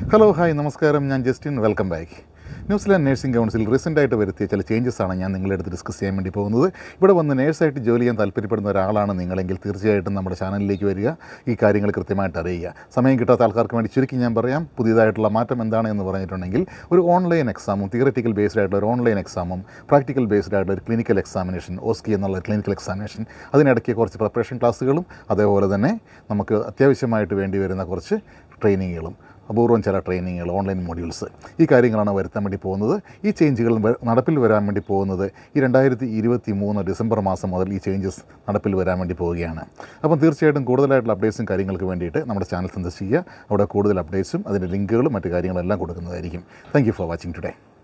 hello hi നമസ്കാരം ഞാൻ Justin welcome back New Zealand nursing council റീസെൻ്റായിട്ട് വരുത്തിയ ചില ചേഞ്ചസ് ആണ് ഞാൻ നിങ്ങളുടെ അടുത്ത് ഡിസ്കസ് ചെയ്യാൻ വേണ്ടി പോകുന്നത് ഇവിടെ വന്ന് നേഴ്സായിട്ട് ജോലി ചെയ്യാൻ താല്പര്യപ്പെടുന്ന ഒരാളാണ് നിങ്ങളെങ്കിൽ തീർച്ചയായിട്ടും നമ്മുടെ ചാനലിലേക്ക് വരിക ഈ കാര്യങ്ങൾ കൃത്യമായിട്ട് അറിയുക സമയം കിട്ടാത്ത ആൾക്കാർക്ക് വേണ്ടി ചുരുക്കി ഞാൻ പറയാം പുതിയതായിട്ടുള്ള മാറ്റം എന്താണ് എന്ന് പറഞ്ഞിട്ടുണ്ടെങ്കിൽ ഒരു ഓൺലൈൻ എക്സാമും തിയററ്റിക്കൽ ബേസ്ഡ് ആയിട്ടുള്ള ഒരു ഓൺലൈൻ എക്സാമും പ്രാക്ടിക്കൽ ബേസ്ഡ് ആയിട്ടുള്ള ഒരു ക്ലിനിക്കൽ എക്സാമിനേഷൻ ഓസ്കി എന്നുള്ള ക്ലിനിക്കൽ എക്സാമിനേഷൻ അതിനിടയ്ക്ക് കുറച്ച് പ്രിപ്പറേഷൻ ക്ലാസ്സുകളും അതേപോലെ തന്നെ നമുക്ക് അത്യാവശ്യമായിട്ട് വേണ്ടി വരുന്ന കുറച്ച് ട്രെയിനിങ്ങുകളും അപൂർവം ചില ട്രെയിനിങ്ങുകൾ ഓൺലൈൻ മോഡ്യൂൾസ് ഈ കാര്യങ്ങളാണ് വരുത്താൻ വേണ്ടി പോകുന്നത് ഈ ചേഞ്ചുകൾ വ- നടപ്പിൽ വരാൻ വേണ്ടി പോകുന്നത് ഈ രണ്ടായിരത്തി ഇരുപത്തി മൂന്ന് ഡിസംബർ മാസം മുതൽ ഈ ചേഞ്ചസ് നടപ്പിൽ വരാൻ വേണ്ടി പോവുകയാണ് അപ്പം തീർച്ചയായിട്ടും കൂടുതലായിട്ടുള്ള അപ്ഡേറ്റ്സും കാര്യങ്ങൾക്ക് വേണ്ടിയിട്ട് നമ്മുടെ ചാനൽ സന്ദർശിക്കുക അവിടെ കൂടുതൽ അപ്ഡേറ്റ്സും അതിൻ്റെ ലിങ്കുകളും മറ്റു കാര്യങ്ങളെല്ലാം കൊടുക്കുന്നതായിരിക്കും thank you for watching today